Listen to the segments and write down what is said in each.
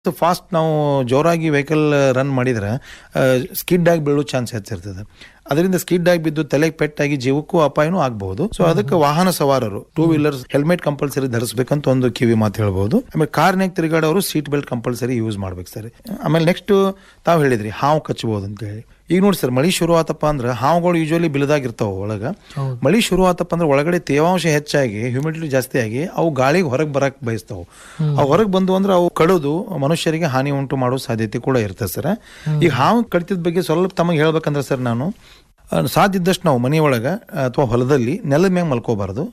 Fast ನಾವು ಜೋರಾಗಿ vehicle run ಮಾಡಿದ್ರೆ ಸ್ಕಿಡ್ ಆಗಿ ಬೀಳೋ ಚಾನ್ಸ್ ಹೆಚ್ಚಿರ್ತದೆ ಅದರಿಂದ ಸ್ಕಿಡ್ ಆಗಿ ಬಿದ್ದು ತಲೆಗೆ ಪೆಟ್ಟಾಗಿ ಜೀವಕ್ಕೂ ಅಪಾಯನೂ ಆಗಬಹುದು ಸೊ ಅದಕ್ಕೆ ವಾಹನ ಸವಾರರು ಟೂ ವೀಲರ್ಸ್ ಹೆಲ್ಮೆಟ್ ಕಂಪಲ್ಸರಿ ಧರಿಸಬೇಕಂತ ಒಂದು ಕಿವಿ ಮಾತು ಹೇಳ್ಬೋದು ಆಮೇಲೆ ಕಾರ್ನಾಗ ತಿರುಗಾಡೋರು ಸೀಟ್ ಬೆಲ್ಟ್ ಕಂಪಲ್ಸರಿ ಯೂಸ್ ಮಾಡ್ಬೇಕು ಸರ್ ಆಮೇಲೆ ನೆಕ್ಸ್ಟ್ ತಾವು ಹೇಳಿದ್ರಿ ಹಾವು ಕಚ್ಚಬಹುದು ಅಂತ ಹೇಳಿ ಈಗ ನೋಡಿ ಸರ್ ಮಳಿ ಶುರು ಆತಪ್ಪ ಅಂದ್ರೆ ಹಾವುಗಳು ಯೂಶಲಿ ಬಿಲದಾಗಿರ್ತಾವ ಒಳಗ ಹೌದು. ಮಳಿ ಶುರು ಆತಪ್ಪ ಅಂದ್ರೆ ಒಳಗಡೆ ತೇವಾಂಶ ಹೆಚ್ಚಾಗಿ ಹ್ಯೂಮಿಡಿಟಿ ಜಾಸ್ತಿ ಆಗಿ ಅವು ಗಾಳಿಗೆ ಹೊರಗೆ ಬರಕ್ ಬಯಸ್ತಾವು ಅವು ಹೊರಗೆ ಬಂದು ಅಂದ್ರೆ ಅವು ಕಡಿದು ಮನುಷ್ಯರಿಗೆ ಹಾನಿ ಉಂಟು ಮಾಡೋ ಸಾಧ್ಯತೆ ಕೂಡ ಇರ್ತದೆ ಸರ್ ಈಗ ಹಾವು ಕಡಿತದ ಬಗ್ಗೆ ಸ್ವಲ್ಪ ತಮಗೆ ಹೇಳ್ಬೇಕಂದ್ರೆ ಸರ್ ನಾನು ಆ, ಸಾಧ್ಯ ಇದ್ದಷ್ಟು ನಾವು ಮನೆಯೊಳಗೆ ಅಥವಾ ಹೊಲದಲ್ಲಿ ನೆಲದ ಮೇಲೆ ಮಲ್ಕೋಬಾರ್ದು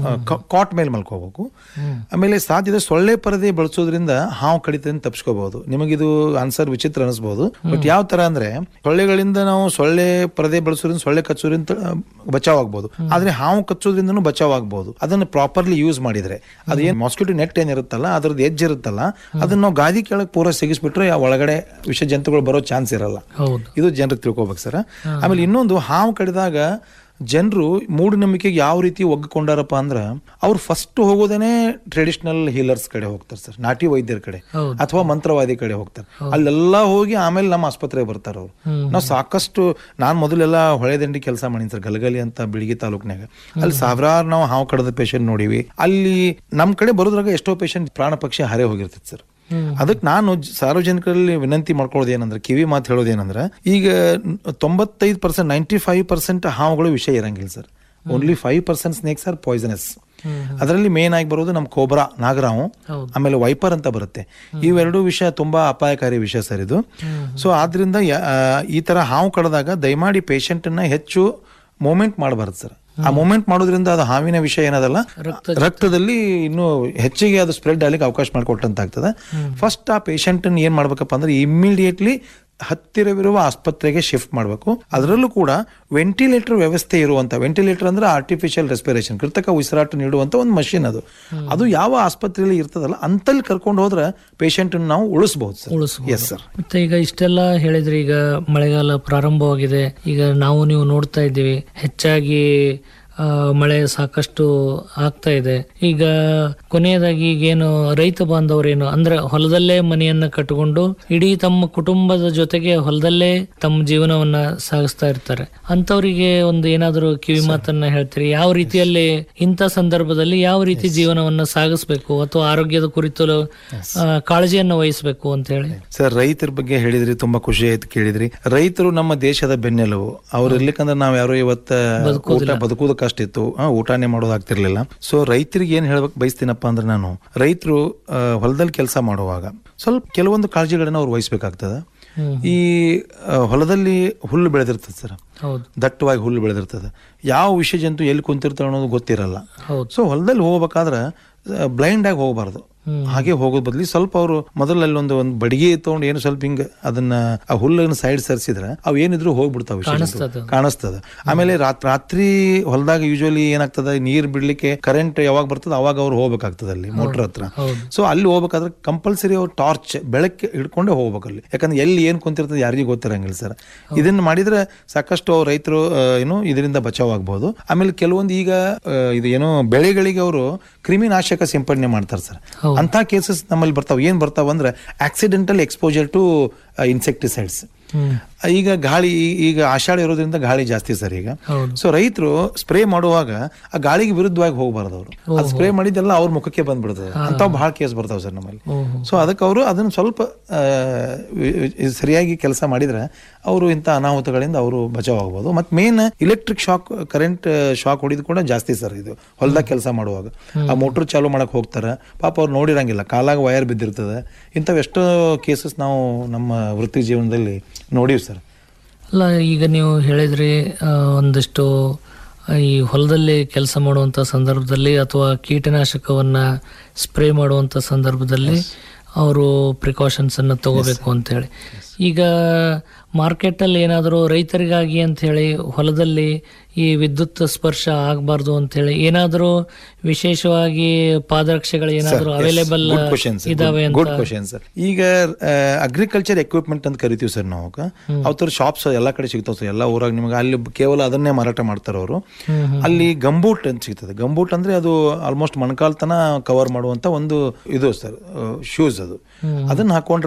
ಕಾಟ್ ಮೇಲೆ ಮಲ್ಕೋಬೇಕು ಆಮೇಲೆ ಸಾಧ್ಯದ ಸೊಳ್ಳೆ ಪರದೆ ಬಳಸೋದ್ರಿಂದ ಹಾವು ಕಡಿತದಿಂದ ತಪ್ಪಿಸ್ಕೋಬಹುದು ನಿಮಗಿದು ಆನ್ಸರ್ ವಿಚಿತ್ರ ಅನಿಸ್ಬೋದು ಬಟ್ ಯಾವ ತರ ಅಂದ್ರೆ ಸೊಳ್ಳೆಗಳಿಂದ ನಾವು ಸೊಳ್ಳೆ ಪರದೆ ಬಳಸೋದ್ರಿಂದ ಸೊಳ್ಳೆ ಕಚ್ಚೋದ್ರಿಂದ ಆ, ಬಚಾವ್ ಆಗ್ಬೋದು ಆದ್ರೆ ಹಾವು ಕಚ್ಚೋದ್ರಿಂದನೂ ಬಚಾವ್ ಆಗ್ಬೋದು ಅದನ್ನು ಪ್ರಾಪರ್ಲಿ ಯೂಸ್ ಮಾಡಿದ್ರೆ ಅದು ಏನ್ ಮಾಸ್ಕಿಟೋ ನೆಟ್ ಏನಿರುತ್ತಲ್ಲ ಅದ್ರದ್ದು ಎಜ್ ಇರುತ್ತಲ್ಲ ಅದನ್ನ ನಾವು ಗಾದಿ ಕೆಳಗೆ ಪೂರ ಸಿಗಿಸ್ಬಿಟ್ರೆ ಆ ಒಳಗಡೆ ವಿಷ ಜಂತುಗಳು ಬರೋ ಚಾನ್ಸ್ ಇರಲ್ಲ ಹೌದು ಇದು ಜನರಿಗೆ ತಿಳ್ಕೊಬೇಕು ಸರ್ ಆಮೇಲೆ ಇನ್ನೊಂದು ಹಾವು ಕಡಿದಾಗ ಜನರು ಮೂಢನಂಬಿಕೆಗೆ ಯಾವ ರೀತಿ ಒಗ್ಗಿಕೊಂಡಾರಪ್ಪ ಅಂದ್ರೆ ಅವ್ರು ಫಸ್ಟ್ ಹೋಗೋದೇನೆ ಟ್ರೆಡಿಷನಲ್ ಹೀಲರ್ಸ್ ಕಡೆ ಹೋಗ್ತಾರೆ ಸರ್ ನಾಟಿ ವೈದ್ಯರ ಕಡೆ ಹೌದು. ಅಥವಾ ಮಂತ್ರವಾದಿ ಕಡೆ ಹೋಗ್ತಾರೆ ಅಲ್ಲೆಲ್ಲ ಹೋಗಿ ಆಮೇಲೆ ನಮ್ಮ ಆಸ್ಪತ್ರೆಗೆ ಬರ್ತಾರೆ ಅವ್ರು ನಾವು ಸಾಕಷ್ಟು ನಾನು ಮೊದಲೆಲ್ಲ ಹೊಳೆದಂಡಿ ಕೆಲಸ ಮಾಡೀನಿ ಸರ್ ಗಲಗಲಿ ಅಂತ ಬಿಳಿಗಿ ತಾಲೂಕ್ನಾಗ ಅಲ್ಲಿ ಸಾವಿರಾರು ನಾವು ಹಾವು ಕಡದ ಪೇಷಂಟ್ ನೋಡಿವಿ ಅಲ್ಲಿ ನಮ್ಮ ಕಡೆ ಬರೋದ್ರಾಗ ಎಷ್ಟೋ ಪೇಷಂಟ್ ಪ್ರಾಣ ಪಕ್ಷಿ ಹಾರೇ ಹೋಗಿರ್ತೈತೆ ಸರ್ ಅದಕ್ಕೆ ನಾನು ಜ- ಸಾರ್ವಜನಿಕರಲ್ಲಿ ವಿನಂತಿ ಮಾಡ್ಕೊಳ್ಳೋದು ಏನಂದ್ರೆ ಕಿವಿ ಮಾತು ಹೇಳೋದು ಏನಂದ್ರೆ ಈಗ ತೊಂಬತ್ತೈದು ಪರ್ಸೆಂಟ್ ನೈಂಟಿ ಫೈವ್ ಪರ್ಸೆಂಟ್ ಹಾವುಗಳು ವಿಷಯ ಇರಂಗಿಲ್ಲ sir only five percent snakes are poisonous ಅದರಲ್ಲಿ ಮೇನ್ ಆಗಿ ಬರೋದು ನಮ್ಮ ಕೋಬ್ರಾ ನಾಗರಾವು ಹೌದು. ಆಮೇಲೆ ವೈಪರ್ ಅಂತ ಬರುತ್ತೆ ಇವೆರಡು ವಿಷಯ ತುಂಬಾ ಅಪಾಯಕಾರಿ ವಿಷಯ ಸರ್ ಇದು ಸೊ ಆದ್ರಿಂದ ಯ- ಆ, ಈ ತರ ಹಾವು ಕಡದಾಗ ದಯಮಾಡಿ patient ಅನ್ನ ಹೆಚ್ಚು ಮೂಮೆಂಟ್ ಮಾಡಬಾರ್ದು ಸರ್ ಆ ಮೂಮೆಂಟ್ ಮಾಡೋದ್ರಿಂದ ಅದು ಹಾವಿನ ವಿಷಯ ಏನದಲ್ಲ ರಕ್ತ ರಕ್ತದಲ್ಲಿ ಇನ್ನು ಹೆಚ್ಚಿಗೆ ಅದು ಸ್ಪ್ರೆಡ್ ಆಗ್ಲಿಕ್ಕೆ ಅವಕಾಶ ಮಾಡಿಕೊಟ್ಟಂತ ಆಗ್ತದೆ ಫಸ್ಟ್ ಆ ಪೇಷಂಟ್ ಏನ್ ಮಾಡ್ಬೇಕಪ್ಪ ಅಂದ್ರೆ ಇಮ್ಮಿಡಿಯೇಟ್ಲಿ ಹತ್ತಿರವಿರುವ ಆಸ್ಪತ್ರೆಗೆ ಶಿಫ್ಟ್ ಮಾಡಬೇಕು ಅದರಲ್ಲೂ ಕೂಡ ವೆಂಟಿಲೇಟರ್ ವ್ಯವಸ್ಥೆ ಇರುವಂತ ವೆಂಟಿಲೇಟರ್ ಅಂದ್ರೆ ಆರ್ಟಿಫಿಷಿಯಲ್ ರೆಸ್ಪಿರೇಷನ್ ಕೃತಕ ಉಸಿರಾಟ ನೀಡುವಂತ ಒಂದು ಮಷಿನ್ ಅದು ಅದು ಯಾವ ಆಸ್ಪತ್ರೆಯಲ್ಲಿ ಇರ್ತದಲ್ಲ ಅಂತಲ್ಲಿ ಕರ್ಕೊಂಡು ಹೋದ್ರೆ ಪೇಷಂಟ್ ನಾವು ಉಳಿಸಬಹುದು ಸರ್ ಉಳಿಸ್ಬೋದು. ಎಸ್ ಸರ್ ಮತ್ತೆ ಈಗ ಇಷ್ಟೆಲ್ಲ ಹೇಳಿದ್ರಿ ಈಗ ಮಳೆಗಾಲ ಪ್ರಾರಂಭವಾಗಿದೆ ಈಗ ನಾವು ನೀವು ನೋಡ್ತಾ ಇದ್ದೀವಿ ಹೆಚ್ಚಾಗಿ ಆ, ಮಳೆ ಸಾಕಷ್ಟು ಆಗ್ತಾ ಇದೆ ಈಗ ಕೊನೆಯದಾಗಿ ಈಗೇನು ರೈತ ಬಾಂಧವರೇನು ಅಂದ್ರೆ ಹೊಲದಲ್ಲೇ ಮನೆಯನ್ನ ಕಟ್ಟಿಕೊಂಡು ಇಡೀ ತಮ್ಮ ಕುಟುಂಬದ ಜೊತೆಗೆ ಹೊಲದಲ್ಲೇ ತಮ್ಮ ಜೀವನವನ್ನ ಸಾಗಿಸ್ತಾ ಇರ್ತಾರೆ ಅಂತವರಿಗೆ ಒಂದು ಏನಾದರೂ ಕಿವಿ ಮಾತನ್ನ ಹೇಳ್ತೀರಿ ಯಾವ ರೀತಿಯಲ್ಲಿ ಇಂಥ ಸಂದರ್ಭದಲ್ಲಿ ಯಾವ ರೀತಿ ಜೀವನವನ್ನ ಸಾಗಿಸ್ಬೇಕು ಅಥವಾ ಆರೋಗ್ಯದ ಕುರಿತು ಆ, ಕಾಳಜಿಯನ್ನ ವಹಿಸಬೇಕು ಅಂತ ಹೇಳಿ ಸರ್ ರೈತರ ಬಗ್ಗೆ ಹೇಳಿದ್ರಿ ತುಂಬಾ ಖುಷಿ ಆಯ್ತು ಕೇಳಿದ್ರಿ ರೈತರು ನಮ್ಮ ದೇಶದ ಬೆನ್ನೆಲುಬು ಅವ್ರು ಇರ್ಲಿಕ್ಕಂದ್ರೆ ನಾವ್ ಯಾರು ಇವತ್ತ ಊಟ ಬದುಕುವುದು ಕಷ್ಟ ಇತ್ತು ಆ, ಊಟನೇ ಮಾಡೋದಾಗ್ತಿರ್ಲಿಲ್ಲ ಸೊ ರೈತರಿಗೆ ಏನ್ ಹೇಳ್ಬೇಕು ಬಯಸ್ತೀನಪ್ಪ ಅಂದ್ರೆ ನಾನು ರೈತರು ಹೊಲದಲ್ಲಿ ಕೆಲಸ ಮಾಡುವಾಗ ಸ್ವಲ್ಪ ಕೆಲವೊಂದು ಕಾಳಜಿಗಳನ್ನ ಅವ್ರು ವಹಿಸ್ಬೇಕಾಗ್ತದೆ ಹ್ಮ್. ಈ ಆ, ಹೊಲದಲ್ಲಿ ಹುಲ್ಲು ಬೆಳೆದಿರ್ತದೆ ಸರ್ ಹೌದು ದಟ್ಟವಾಗಿ ಹುಲ್ಲು ಬೆಳೆದಿರ್ತದೆ ಯಾವ ವಿಷ ಜಂತು ಎಲ್ಲಿ ಕುಂತಿರ್ತಾವೆ ಅನ್ನೋದು ಗೊತ್ತಿರಲ್ಲ ಹೌದು ಸೊ ಹೊಲದಲ್ಲಿ ಹೋಗ್ಬೇಕಾದ್ರೆ ಬ್ಲೈಂಡ್ ಆಗಿ ಹೋಗಬಾರ್ದು ಹಾಗೆ ಹೋಗೋದ್ ಬದ್ಲಿ ಸ್ವಲ್ಪ ಅವರು ಮೊದಲಲ್ಲಿ ಒಂದು ಒಂದು ಬಡಿಗೆ ತಗೊಂಡು ಏನು ಸ್ವಲ್ಪ ಹಿಂಗ ಅದನ್ನ ಆ ಹುಲ್ಲನ್ನು ಸೈಡ್ ಸರಿಸಿದ್ರೆ ಅವು ಏನಿದ್ರು ಹೋಗ್ಬಿಡ್ತಾವೆ ವಿಷ ಜಂತು. ಕಾಣಿಸ್ತದೆ. ಕಾಣಿಸ್ತದ ಆಮೇಲೆ ರಾತ್ ರಾತ್ರಿ ಹೊಲದಾಗ ಯೂಶಲಿ ಏನಾಗ್ತದ ನೀರ್ ಬಿಡ್ಲಿಕ್ಕೆ ಕರೆಂಟ್ ಯಾವಾಗ ಬರ್ತದ ಅವಾಗ ಅವ್ರು ಹೋಗ್ಬೇಕಾಗ್ತದೆ ಅಲ್ಲಿ ಮೋಟರ್ ಹತ್ರ ಹೌದು ಸೊ ಅಲ್ಲಿ ಹೋಗ್ಬೇಕಾದ್ರೆ ಕಂಪಲ್ಸರಿ ಅವ್ರು ಟಾರ್ಚ್ ಬೆಳಗ್ಗೆ ಹಿಡ್ಕೊಂಡೇ ಹೋಗ್ಬೇಕು ಅಲ್ಲಿ ಯಾಕಂದ್ರೆ ಎಲ್ಲಿ ಏನ್ ಕುಂತಿರ್ತದೆ ಯಾರಿಗೂ ಗೊತ್ತಿರಂಗಿಲ್ಲ ಸರ್ ಇದನ್ನ ಮಾಡಿದ್ರೆ ಸಾಕಷ್ಟು ಅವ್ರು ರೈತರು ಆ, ಏನು ಇದರಿಂದ ಬಚಾವ್ ಆಗ್ಬಹುದು ಆಮೇಲೆ ಕೆಲವೊಂದು ಈಗ ಆ, ಇದು ಏನೋ ಬೆಳೆಗಳಿಗೆ ಅವರು ಕ್ರಿಮಿನಾಶಕ ಸಿಂಪಡಣೆ ಮಾಡ್ತಾರೆ ಸರ್ ಹೌದು. ಅಂತ ಕೇಸಸ್ ನಮ್ಮಲ್ಲಿ ಬರ್ತಾವ ಏನ್ ಬರ್ತಾವ ಅಂದ್ರೆ accidental exposure to insecticides hmm ಈಗ ಗಾಳಿ ಈ- ಈಗ ಆಷಾಢ ಇರೋದ್ರಿಂದ ಗಾಳಿ ಜಾಸ್ತಿ ಸರ್ ಈಗ ಹೌದು ಸೊ ರೈತರು ಸ್ಪ್ರೇ ಮಾಡುವಾಗ ಆ ಗಾಳಿಗೆ ವಿರುದ್ಧವಾಗಿ ಹೋಗಬಾರ್ದು ಅವರು ಅದು ಸ್ಪ್ರೇ ಮಾಡಿದ್ದೆಲ್ಲ ಅವ್ರ ಮುಖಕ್ಕೆ ಬಂದ್ಬಿಡ್ತದೆ ಅಂತಾವ್ ಬಹಳ ಕೇಸ್ ಬರ್ತಾವ ಸರ್ ನಮ್ಮಲ್ಲಿ ಓಹೋ ಸೊ ಅದಕ್ಕೆ ಅವರು ಅದನ್ನು ಸ್ವಲ್ಪ ಆ, ವಿ- ವಿ- ಸರಿಯಾಗಿ ಕೆಲಸ ಮಾಡಿದ್ರೆ ಅವರು ಇಂಥ ಅನಾಹುತಗಳಿಂದ ಅವರು ಬಚಾವ್ ಆಗ್ಬೋದು ಮತ್ತು main electric shock current shock ಹೊಡಿದು ಕೂಡ ಜಾಸ್ತಿ ಸರ್ ಇದು ಹೊಲದಾಗ ಕೆಲಸ ಮಾಡುವಾಗ ಆ ಮೋಟ್ರ್ ಚಾಲು ಮಾಡಕ್ ಹೋಗ್ತಾರೆ ಪಾಪ ಅವ್ರು ನೋಡಿರಂಗಿಲ್ಲ ಕಾಲಾಗ ವಯರ್ ಬಿದ್ದಿರ್ತದೆ ಇಂಥವು ಎಷ್ಟೋ ಕೇಸಸ್ ನಾವು ನಮ್ಮ ವೃತ್ತಿ ಜೀವನದಲ್ಲಿ ನೋಡೀವಿ ಸರ್ ಅಲ್ಲ ಈಗ ನೀವು ಹೇಳಿದ್ರಿ ಆ, ಒಂದಿಷ್ಟು ಆ, ಈ ಹೊಲದಲ್ಲಿ ಕೆಲಸ ಮಾಡುವಂತ ಸಂದರ್ಭದಲ್ಲಿ ಅಥವಾ ಕೀಟನಾಶಕವನ್ನ ಸ್ಪ್ರೇ ಮಾಡುವಂತ ಸಂದರ್ಭದಲ್ಲಿ ಅವರು ಪ್ರಿಕಾಷನ್ಸ್ ಅನ್ನ ತಗೋಬೇಕು ಅಂತ ಹೇಳಿ ಈಗ ಮಾರ್ಕೆಟ್ ಅಲ್ಲಿ ಏನಾದರೂ ರೈತರಿಗಾಗಿ ಅಂತ ಹೇಳಿ ಹೊಲದಲ್ಲಿ ಈ ವಿದ್ಯುತ್ ಸ್ಪರ್ಶ ಆಗಬಾರ್ದು ಅಂತ ಹೇಳಿ ಏನಾದರೂ ವಿಶೇಷವಾಗಿ ಪಾದರಕ್ಷೆಗಳು ಏನಾದರೂ ಅವೈಲೇಬಲ್ ಗುಡ್ ಕ್ವಶನ್ ಇದಾವೆ ಅಂತ ಗುಡ್ ಕ್ವಶನ್ ಸರ್ ಈಗ ಅಗ್ರಿಕಲ್ಚರ್ ಎಕ್ವಿಪ್ಮೆಂಟ್ ಅಂತ ಕರಿತೀವಿ ಸರ್ ನಾವು ಅವ್ರ ಶಾಪ್ಸ್ ಎಲ್ಲ ಕಡೆ ಸಿಗ್ತಾವ ಸರ್ ಎಲ್ಲ ಊರಾಗ ನಿಮಗೆ ಅಲ್ಲಿ ಕೇವಲ ಅದನ್ನೇ ಮಾರಾಟ ಮಾಡ್ತಾರೆ ಅವರು ಹ್ಮ್ ಅಲ್ಲಿ ಗಂಬೂಟ್ ಅಂತ ಸಿಗ್ತದೆ ಗಂಬೂಟ್ ಅಂದ್ರೆ ಅದು ಆಲ್ಮೋಸ್ಟ್ ಮೊಣಕಾಲ್ ತನ ಕವರ್ ಮಾಡುವಂತ ಒಂದು ಇದು ಸರ್ ಶೂಸ್ ಅದು ಅದನ್ನ ಹಾಕೊಂಡ್ರೆ